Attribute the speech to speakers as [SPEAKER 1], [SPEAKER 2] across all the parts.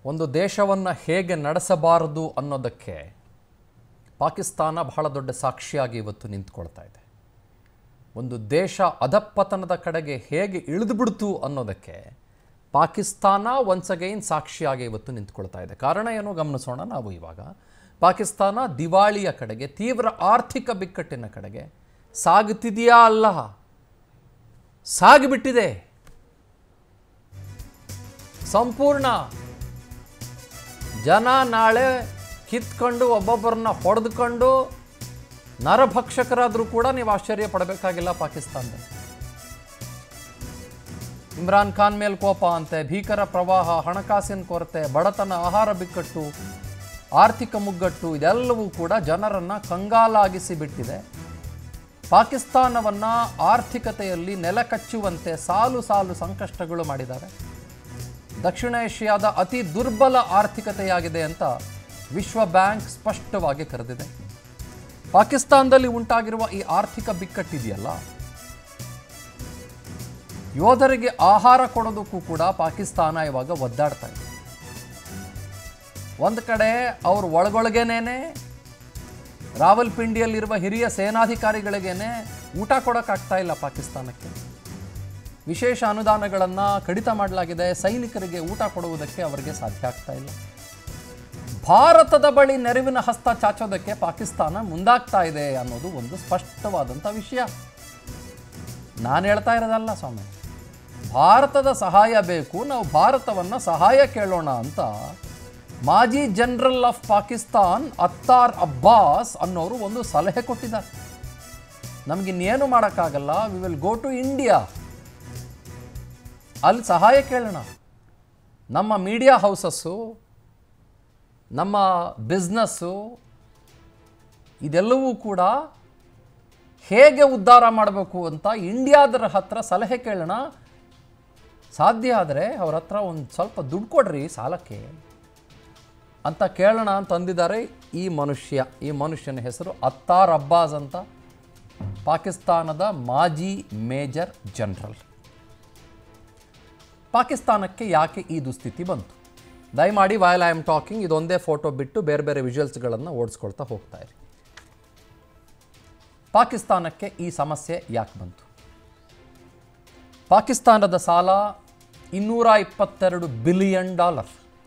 [SPEAKER 1] ಒಂದು ದೇಶವನ್ನು ಹೇಗೆ ನಡೆಸಬಾರದು ಅನ್ನೋದಕ್ಕೆ ಪಾಕಿಸ್ತಾನ ಬಹಳ ದೊಡ್ಡ ಸಾಕ್ಷಿಯಾಗಿ ಇವತ್ತು ನಿಂತ್ಕೊಳ್ತಾ ಇದೆ ಒಂದು ದೇಶ ಅಧಪ್ಪತನದ ಕಡೆಗೆ ಹೇಗೆ ಇಳಿದು ಬಿಡ್ತು ಅನ್ನೋದಕ್ಕೆ ಪಾಕಿಸ್ತಾನ ಒನ್ಸ್ ಅಗೈನ್ ಸಾಕ್ಷಿಯಾಗಿ ಇವತ್ತು ನಿಂತ್ಕೊಳ್ತಾ ಇದೆ ಕಾರಣ ಏನು ಗಮನಿಸೋಣ ನಾವು ಇವಾಗ ಪಾಕಿಸ್ತಾನ ದಿವಾಳಿಯ ಕಡೆಗೆ ತೀವ್ರ ಆರ್ಥಿಕ ಬಿಕ್ಕಟ್ಟಿನ ಕಡೆಗೆ ಸಾಗುತ್ತಿದೆಯಾ ಅಲ್ಲ ಸಾಗಿಬಿಟ್ಟಿದೆ ಸಂಪೂರ್ಣ ಜನ ನಾಳೆ ಕಿತ್ಕೊಂಡು ಒಬ್ಬೊಬ್ಬರನ್ನ ಹೊಡೆದುಕೊಂಡು ನರಭಕ್ಷಕರಾದರೂ ಕೂಡ ನೀವು ಆಶ್ಚರ್ಯ ಪಡಬೇಕಾಗಿಲ್ಲ ಪಾಕಿಸ್ತಾನದಲ್ಲಿ ಇಮ್ರಾನ್ ಖಾನ್ ಮೇಲೆ ಕೋಪ ಅಂತೆ ಭೀಕರ ಪ್ರವಾಹ ಹಣಕಾಸಿನ ಕೊರತೆ ಬಡತನ ಆಹಾರ ಬಿಕ್ಕಟ್ಟು ಆರ್ಥಿಕ ಮುಗ್ಗಟ್ಟು ಇದೆಲ್ಲವೂ ಕೂಡ ಜನರನ್ನು ಕಂಗಾಲಾಗಿಸಿ ಬಿಟ್ಟಿದೆ ಪಾಕಿಸ್ತಾನವನ್ನು ಆರ್ಥಿಕತೆಯಲ್ಲಿ ನೆಲಕಚ್ಚುವಂತೆ ಸಾಲು ಸಾಲು ಸಂಕಷ್ಟಗಳು ಮಾಡಿದ್ದಾರೆ ದಕ್ಷಿಣ ಏಷ್ಯಾದ ಅತಿ ದುರ್ಬಲ ಆರ್ಥಿಕತೆಯಾಗಿದೆ ಅಂತ ವಿಶ್ವ ಬ್ಯಾಂಕ್ ಸ್ಪಷ್ಟವಾಗಿ ಕರೆದಿದೆ ಪಾಕಿಸ್ತಾನದಲ್ಲಿ ಉಂಟಾಗಿರುವ ಈ ಆರ್ಥಿಕ ಬಿಕ್ಕಟ್ಟಿದೆಯಲ್ಲ ಯೋಧರಿಗೆ ಆಹಾರ ಕೊಡೋದಕ್ಕೂ ಕೂಡ ಪಾಕಿಸ್ತಾನ ಇವಾಗ ಒದ್ದಾಡ್ತಾ ಇದೆ ಒಂದು ಕಡೆ ಅವರು ಒಳಗೊಳಗೇನೇನೆ ರಾವಲ್ಪಿಂಡಿಯಲ್ಲಿರುವ ಹಿರಿಯ ಸೇನಾಧಿಕಾರಿಗಳಿಗೇನೆ ಊಟ ಕೊಡೋಕ್ಕಾಗ್ತಾ ಇಲ್ಲ ಪಾಕಿಸ್ತಾನಕ್ಕೆ ವಿಶೇಷ ಅನುದಾನಗಳನ್ನು ಕಡಿತ ಮಾಡಲಾಗಿದೆ ಸೈನಿಕರಿಗೆ ಊಟ ಕೊಡುವುದಕ್ಕೆ ಅವರಿಗೆ ಸಾಧ್ಯ ಆಗ್ತಾ ಇಲ್ಲ ಭಾರತದ ಬಳಿ ನೆರವಿನ ಹಸ್ತ ಚಾಚೋದಕ್ಕೆ ಪಾಕಿಸ್ತಾನ ಮುಂದಾಗ್ತಾ ಇದೆ ಅನ್ನೋದು ಒಂದು ಸ್ಪಷ್ಟವಾದಂಥ ವಿಷಯ ನಾನು ಹೇಳ್ತಾ ಇರೋದಲ್ಲ ಸ್ವಾಮಿ ಭಾರತದ ಸಹಾಯ ಬೇಕು ನಾವು ಭಾರತವನ್ನು ಸಹಾಯ ಕೇಳೋಣ ಅಂತ ಮಾಜಿ ಜನರಲ್ ಆಫ್ ಪಾಕಿಸ್ತಾನ್ ಅತ್ತಾರ್ ಅಬ್ಬಾಸ್ ಅನ್ನೋರು ಒಂದು ಸಲಹೆ ಕೊಟ್ಟಿದ್ದಾರೆ ನಮಗಿನ್ನೇನು ಮಾಡೋಕ್ಕಾಗಲ್ಲ we will go to India ಅಲ್ಲಿ ಸಹಾಯ ಕೇಳೋಣ ನಮ್ಮ ಮೀಡಿಯಾ ಹೌಸಸ್ಸು ನಮ್ಮ ಬಿಸ್ನೆಸ್ಸು ಇದೆಲ್ಲವೂ ಕೂಡ ಹೇಗೆ ಉದ್ಧಾರ ಮಾಡಬೇಕು ಅಂತ ಇಂಡಿಯಾದರ ಹತ್ರ ಸಲಹೆ ಕೇಳೋಣ ಸಾಧ್ಯ ಆದರೆ ಅವ್ರ ಹತ್ರ ಒಂದು ಸ್ವಲ್ಪ ದುಡ್ಡು ಕೊಡ್ರಿ ಸಾಲಕ್ಕೆ ಅಂತ ಕೇಳೋಣ ಅಂತ ಅಂದಿದ್ದಾರೆ ಈ ಮನುಷ್ಯ ಈ ಮನುಷ್ಯನ ಹೆಸರು ಅತ್ತಾರ್ ಅಬ್ಬಾಸ್ ಅಂತ ಪಾಕಿಸ್ತಾನದ ಮಾಜಿ ಮೇಜರ್ ಜನರಲ್ ಪಾಕಿಸ್ತಾನಕ್ಕೆ ಯಾಕೆ ಈ ದುಸ್ಥಿತಿ ಬಂತು ದಯಮಾಡಿ ವೈಲ್ ಐ ಆಮ್ ಟಾಕಿಂಗ್ ಇದೊಂದೇ ಫೋಟೋ ಬಿಟ್ಟು ಬೇರೆ ಬೇರೆ ವಿಜುವಲ್ಸ್ಗಳನ್ನು ಓಡಿಸ್ಕೊಳ್ತಾ ಹೋಗ್ತಾ ಇರಿ ಪಾಕಿಸ್ತಾನಕ್ಕೆ ಈ ಸಮಸ್ಯೆ ಯಾಕೆ ಬಂತು ಪಾಕಿಸ್ತಾನದ ಸಾಲ ಇನ್ನೂರ ಇಪ್ಪತ್ತೆರಡು ಬಿಲಿಯನ್ ಡಾಲರ್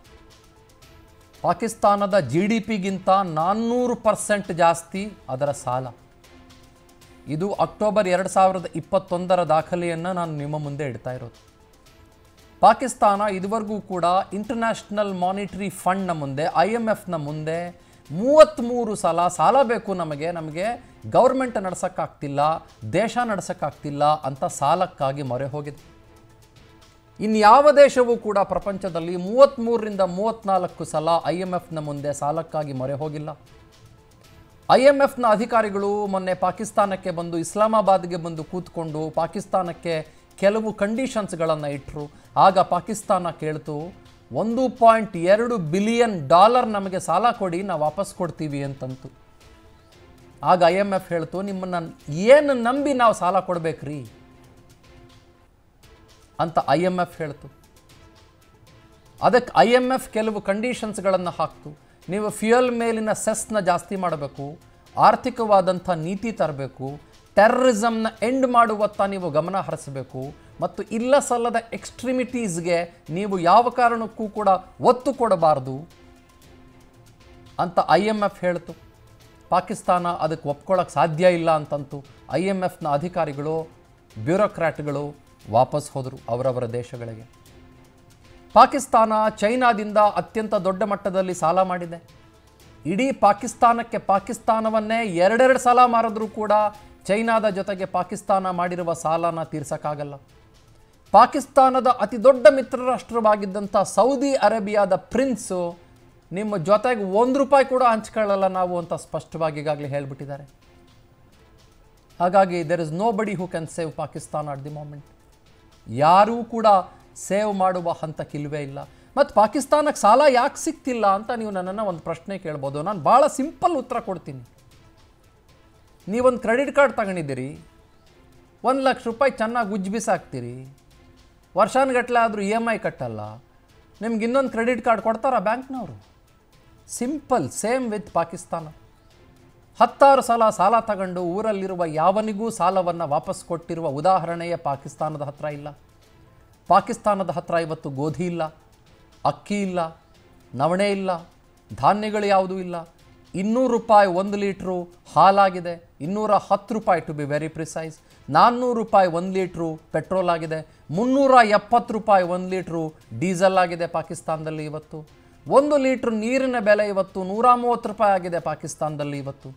[SPEAKER 1] ಪಾಕಿಸ್ತಾನದ ಜಿ ಡಿ ಪಿಗಿಂತ ನಾನ್ನೂರು ಪರ್ಸೆಂಟ್ ಜಾಸ್ತಿ ಅದರ ಸಾಲ ಇದು ಅಕ್ಟೋಬರ್ ಎರಡು ಸಾವಿರದ ಇಪ್ಪತ್ತೊಂದರ ದಾಖಲೆಯನ್ನು ನಾನು ನಿಮ್ಮ ಮುಂದೆ ಇಡ್ತಾ ಇರೋದು ಪಾಕಿಸ್ತಾನ ಇದುವರೆಗೂ ಕೂಡ ಇಂಟರ್ನ್ಯಾಷನಲ್ ಮಾನಿಟರಿ ಫಂಡ್ನ ಮುಂದೆ ಐ ಎಮ್ ಎಫ್ನ ಮುಂದೆ ಮೂವತ್ತ್ಮೂರು ಸಲ ಸಾಲ ಬೇಕು ನಮಗೆ ನಮಗೆ ಗೌರ್ಮೆಂಟ್ ನಡೆಸೋಕ್ಕಾಗ್ತಿಲ್ಲ ದೇಶ ನಡೆಸೋಕ್ಕಾಗ್ತಿಲ್ಲ ಅಂತ ಸಾಲಕ್ಕಾಗಿ ಮೊರೆ ಹೋಗಿದೆ ಇನ್ಯಾವ ದೇಶವೂ ಕೂಡ ಪ್ರಪಂಚದಲ್ಲಿ ಮೂವತ್ತ್ಮೂರರಿಂದ ಮೂವತ್ತ್ನಾಲ್ಕು ಸಲ ಐ ಎಮ್ ಎಫ್ನ ಮುಂದೆ ಸಾಲಕ್ಕಾಗಿ ಮೊರೆ ಹೋಗಿಲ್ಲ ಐ ಎಮ್ ಎಫ್ನ ಅಧಿಕಾರಿಗಳು ಮೊನ್ನೆ ಪಾಕಿಸ್ತಾನಕ್ಕೆ ಬಂದು ಇಸ್ಲಾಮಾಬಾದ್ಗೆ ಬಂದು ಕೂತ್ಕೊಂಡು ಪಾಕಿಸ್ತಾನಕ್ಕೆ ಕೆಲವು ಕಂಡೀಷನ್ಸ್ಗಳನ್ನು ಇಟ್ಟರು ಆಗ ಪಾಕಿಸ್ತಾನ ಕೇಳ್ತು ಒಂದು ಪಾಯಿಂಟ್ ಎರಡು ಬಿಲಿಯನ್ ಡಾಲರ್ ನಮಗೆ ಸಾಲ ಕೊಡಿ ನಾವು ವಾಪಸ್ ಕೊಡ್ತೀವಿ ಅಂತಂತು ಆಗ ಐ ಎಮ್ ಎಫ್ ಹೇಳ್ತು ನಿಮ್ಮನ್ನು ಏನು ನಂಬಿ ನಾವು ಸಾಲ ಕೊಡಬೇಕ್ರಿ ಅಂತ ಐ ಎಮ್ ಎಫ್ ಹೇಳ್ತು ಅದಕ್ಕೆ ಐ ಎಮ್ ಎಫ್ ಕೆಲವು ಕಂಡೀಷನ್ಸ್ಗಳನ್ನು ಹಾಕ್ತು ನೀವು ಫ್ಯೂಯಲ್ ಮೇಲಿನ ಸೆಸ್ನ ಜಾಸ್ತಿ ಮಾಡಬೇಕು ಆರ್ಥಿಕವಾದಂಥ ನೀತಿ ತರಬೇಕು ಟೆರ್ರಿಸಮ್ನ ಎಂಡ್ ಮಾಡುವತ್ತ ನೀವು ಗಮನ ಹರಿಸಬೇಕು ಮತ್ತು ಇಲ್ಲ ಸಲ್ಲದ ಎಕ್ಸ್ಟ್ರಿಮಿಟೀಸ್ಗೆ ನೀವು ಯಾವ ಕಾರಣಕ್ಕೂ ಕೂಡ ಒತ್ತು ಕೊಡಬಾರ್ದು ಅಂತ ಐ ಎಮ್ ಎಫ್ ಹೇಳ್ತು ಪಾಕಿಸ್ತಾನ ಅದಕ್ಕೆ ಒಪ್ಕೊಳ್ಳೋಕೆ ಸಾಧ್ಯ ಇಲ್ಲ ಅಂತಂತು ಐ ಎಮ್ ಎಫ್ನ ಅಧಿಕಾರಿಗಳು ಬ್ಯೂರೋಕ್ರಾಟ್ಗಳು ವಾಪಸ್ ಹೋದರು ಅವರವರ ದೇಶಗಳಿಗೆ ಪಾಕಿಸ್ತಾನ ಚೈನಾದಿಂದ ಅತ್ಯಂತ ದೊಡ್ಡ ಮಟ್ಟದಲ್ಲಿ ಸಾಲ ಮಾಡಿದೆ ಇಡೀ ಪಾಕಿಸ್ತಾನಕ್ಕೆ ಪಾಕಿಸ್ತಾನವನ್ನೇ ಎರಡೆರಡು ಸಲ ಮಾರಿದ್ರೂ ಕೂಡ ಚೈನಾದ ಜೊತೆಗೆ ಪಾಕಿಸ್ತಾನ ಮಾಡಿರುವ ಸಾಲನ ತೀರ್ಸಕ್ಕಾಗಲ್ಲ ಪಾಕಿಸ್ತಾನದ ಅತಿ ದೊಡ್ಡ ಮಿತ್ರ ರಾಷ್ಟ್ರವಾಗಿದ್ದಂಥ ಸೌದಿ ಅರೇಬಿಯಾದ ಪ್ರಿನ್ಸು ನಿಮ್ಮ ಜೊತೆಗೆ ಒಂದು ರೂಪಾಯಿ ಕೂಡ ಹಂಚ್ಕೊಳ್ಳಲ್ಲ ನಾವು ಅಂತ ಸ್ಪಷ್ಟವಾಗಿ ಈಗಾಗಲೇ ಹೇಳಿಬಿಟ್ಟಿದ್ದಾರೆ ಹಾಗಾಗಿ there is nobody who can save Pakistan at the moment ಯಾರೂ ಕೂಡ ಸೇವ್ ಮಾಡುವ ಹಂತಕ್ಕಿಲ್ವೇ ಇಲ್ಲ ಮತ್ತು ಪಾಕಿಸ್ತಾನಕ್ಕೆ ಸಾಲ ಯಾಕೆ ಸಿಗ್ತಿಲ್ಲ ಅಂತ ನೀವು ನನ್ನನ್ನು ಒಂದು ಪ್ರಶ್ನೆ ಕೇಳ್ಬೋದು ನಾನು ಭಾಳ ಸಿಂಪಲ್ ಉತ್ತರ ಕೊಡ್ತೀನಿ ನೀವೊಂದು ಕ್ರೆಡಿಟ್ ಕಾರ್ಡ್ ತಗೊಂಡಿದ್ದೀರಿ ಒಂದು ಲಕ್ಷ ರೂಪಾಯಿ ಚೆನ್ನಾಗಿ ಉಜ್ಜಿ ಬಿಸಾಕ್ತೀರಿ ವರ್ಷಾನುಗಟ್ಟಲೆ ಆದರೂ ಇ ಎಮ್ ಐ ಕಟ್ಟಲ್ಲ ನಿಮ್ಗೆ ಇನ್ನೊಂದು ಕ್ರೆಡಿಟ್ ಕಾರ್ಡ್ ಕೊಡ್ತಾರಾ ಬ್ಯಾಂಕ್ನವರು ಸಿಂಪಲ್ ಸೇಮ್ ವಿತ್ ಪಾಕಿಸ್ತಾನ ಹತ್ತಾರು ಸಲ ಸಾಲ ತಗೊಂಡು ಊರಲ್ಲಿರುವ ಯಾವನಿಗೂ ಸಾಲವನ್ನು ವಾಪಸ್ ಕೊಟ್ಟಿರುವ ಉದಾಹರಣೆಯೇ ಪಾಕಿಸ್ತಾನದ ಹತ್ರ ಇಲ್ಲ ಪಾಕಿಸ್ತಾನದ ಹತ್ರ ಇವತ್ತು ಗೋಧಿ ಇಲ್ಲ ಅಕ್ಕಿ ಇಲ್ಲ ನವಣೆ ಇಲ್ಲ ಧಾನ್ಯಗಳು ಯಾವುದೂ ಇಲ್ಲ ಇನ್ನೂರು ರೂಪಾಯಿ ಒಂದು ಲೀಟ್ರು ಹಾಲಾಗಿದೆ ಇನ್ನೂರ ಹತ್ತು ರೂಪಾಯಿ ಟು ಬಿ ವೆರಿ ಪ್ರಿಸೈಸ್ ನಾನ್ನೂರು ರೂಪಾಯಿ ಒಂದು ಲೀಟ್ರು ಪೆಟ್ರೋಲ್ ಆಗಿದೆ ಮುನ್ನೂರ ಎಪ್ಪತ್ತು ರೂಪಾಯಿ ಒಂದು ಲೀಟ್ರು ಡೀಸೆಲ್ ಆಗಿದೆ ಪಾಕಿಸ್ತಾನದಲ್ಲಿ ಇವತ್ತು ಒಂದು ಲೀಟ್ರ್ ನೀರಿನ ಬೆಲೆ ಇವತ್ತು ನೂರ ಮೂವತ್ತು ರೂಪಾಯಿ ಆಗಿದೆ ಪಾಕಿಸ್ತಾನದಲ್ಲಿ ಇವತ್ತು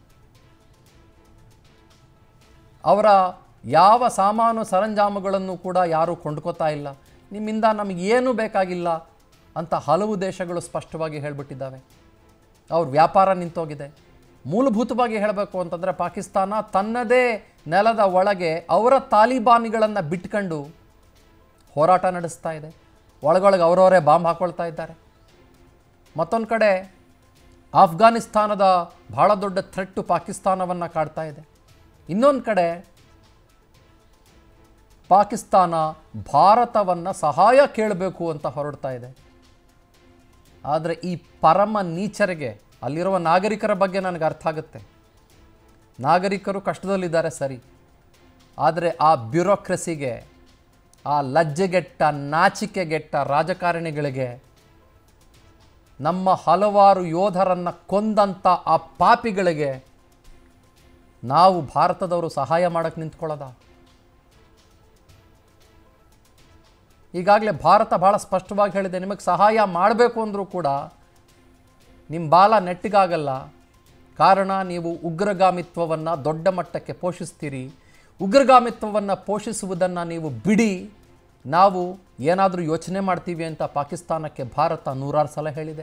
[SPEAKER 1] ಅವರ ಯಾವ ಸಾಮಾನು ಸರಂಜಾಮುಗಳನ್ನು ಕೂಡ ಯಾರೂ ಕೊಂಡ್ಕೋತಾ ಇಲ್ಲ ನಿಮ್ಮಿಂದ ನಮಗೆ ಏನೂ ಬೇಕಾಗಿಲ್ಲ ಅಂತ ಹಲವು ದೇಶಗಳು ಸ್ಪಷ್ಟವಾಗಿ ಹೇಳಿಬಿಟ್ಟಿದ್ದಾವೆ ಅವ್ರ ವ್ಯಾಪಾರ ನಿಂತೋಗಿದೆ ಮೂಲಭೂತವಾಗಿ ಹೇಳಬೇಕು ಅಂತಂದರೆ ಪಾಕಿಸ್ತಾನ ತನ್ನದೇ ನೆಲದ ಒಳಗೆ ಅವರ ತಾಲಿಬಾನಿಗಳನ್ನು ಬಿಟ್ಕೊಂಡು ಹೋರಾಟ ನಡೆಸ್ತಾ ಇದೆ ಒಳಗೊಳಗೆ ಅವರವರೇ ಬಾಂಬ್ ಹಾಕೊಳ್ತಾ ಇದ್ದಾರೆ ಮತ್ತೊಂದು ಕಡೆ ಆಫ್ಘಾನಿಸ್ತಾನದ ಬಹಳ ದೊಡ್ಡ ಥ್ರೆಟ್ಟು ಪಾಕಿಸ್ತಾನವನ್ನು ಕಾಡ್ತಾ ಇದೆ ಇನ್ನೊಂದು ಕಡೆ ಪಾಕಿಸ್ತಾನ ಭಾರತವನ್ನು ಸಹಾಯ ಕೇಳಬೇಕು ಅಂತ ಹೊರಡ್ತಾ ಇದೆ ಆದರೆ ಈ ಪರಮ ನೀಚರಿಗೆ ಅಲ್ಲಿರುವ ನಾಗರಿಕರ ಬಗ್ಗೆ ನನಗೆ ಅರ್ಥ ಆಗುತ್ತೆ ನಾಗರಿಕರು ಕಷ್ಟದಲ್ಲಿದ್ದಾರೆ ಸರಿ ಆದರೆ ಆ ಬ್ಯೂರೋಕ್ರಸಿಗೆ ಆ ಲಜ್ಜೆಗೆಟ್ಟ ನಾಚಿಕೆಗೆಟ್ಟ ರಾಜಕಾರಣಿಗಳಿಗೆ ನಮ್ಮ ಹಲವಾರು ಯೋಧರನ್ನು ಕೊಂದಂಥ ಆ ಪಾಪಿಗಳಿಗೆ ನಾವು ಭಾರತದವರು ಸಹಾಯ ಮಾಡೋಕ್ಕೆ ನಿಂತ್ಕೊಳ್ಳೋದ ಈಗಾಗಲೇ ಭಾರತ ಭಾಳ ಸ್ಪಷ್ಟವಾಗಿ ಹೇಳಿದೆ ನಿಮಗೆ ಸಹಾಯ ಮಾಡಬೇಕು ಅಂದರೂ ಕೂಡ ನಿಮ್ಮ ಬಾಲ ನೆಟ್ಟಿಗಾಗಲ್ಲ ಕಾರಣ ನೀವು ಉಗ್ರಗಾಮಿತ್ವವನ್ನು ದೊಡ್ಡ ಮಟ್ಟಕ್ಕೆ ಪೋಷಿಸ್ತೀರಿ ಉಗ್ರಗಾಮಿತ್ವವನ್ನು ಪೋಷಿಸುವುದನ್ನು ನೀವು ಬಿಡಿ ನಾವು ಏನಾದರೂ ಯೋಚನೆ ಮಾಡ್ತೀವಿ ಅಂತ ಪಾಕಿಸ್ತಾನಕ್ಕೆ ಭಾರತ ನೂರಾರು ಸಲ ಹೇಳಿದೆ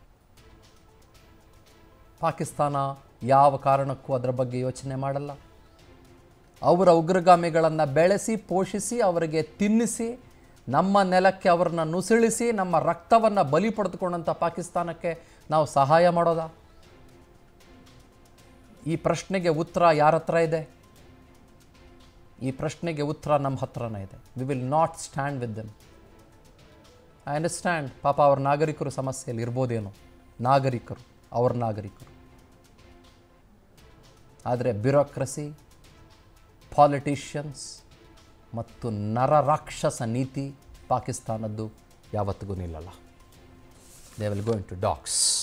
[SPEAKER 1] ಪಾಕಿಸ್ತಾನ ಯಾವ ಕಾರಣಕ್ಕೂ ಅದರ ಬಗ್ಗೆ ಯೋಚನೆ ಮಾಡಲ್ಲ ಅವರ ಉಗ್ರಗಾಮಿಗಳನ್ನು ಬೆಳೆಸಿ ಪೋಷಿಸಿ ಅವರಿಗೆ ತಿನ್ನಿಸಿ ನಮ್ಮ ನೆಲಕ್ಕೆ ಅವರನ್ನು ನುಸುಳಿಸಿ ನಮ್ಮ ರಕ್ತವನ್ನು ಬಲಿ ಪಡೆದುಕೊಂಡಂಥ ಪಾಕಿಸ್ತಾನಕ್ಕೆ ನಾವು ಸಹಾಯ ಮಾಡೋದಾ ಈ ಪ್ರಶ್ನೆಗೆ ಉತ್ತರ ಯಾರ ಹತ್ರ ಇದೆ ಈ ಪ್ರಶ್ನೆಗೆ ಉತ್ತರ ನಮ್ಮ ಹತ್ರನೇ ಇದೆ we will not stand with them I understand ಪಾಪ ಅವ್ರ ನಾಗರಿಕರು ಸಮಸ್ಯೆಯಲ್ಲಿ ಇರ್ಬೋದೇನೋ ನಾಗರಿಕರು ಅವ್ರ ನಾಗರಿಕರು ಆದರೆ ಬ್ಯೂರೋಕ್ರಸಿ ಪಾಲಿಟಿಷಿಯನ್ಸ್ ಮತ್ತು ನರರಾಕ್ಷಸ ನೀತಿ ಪಾಕಿಸ್ತಾನದ್ದು ಯಾವತ್ತಿಗೂ ನಿಲ್ಲಲ್ಲ they will go into docx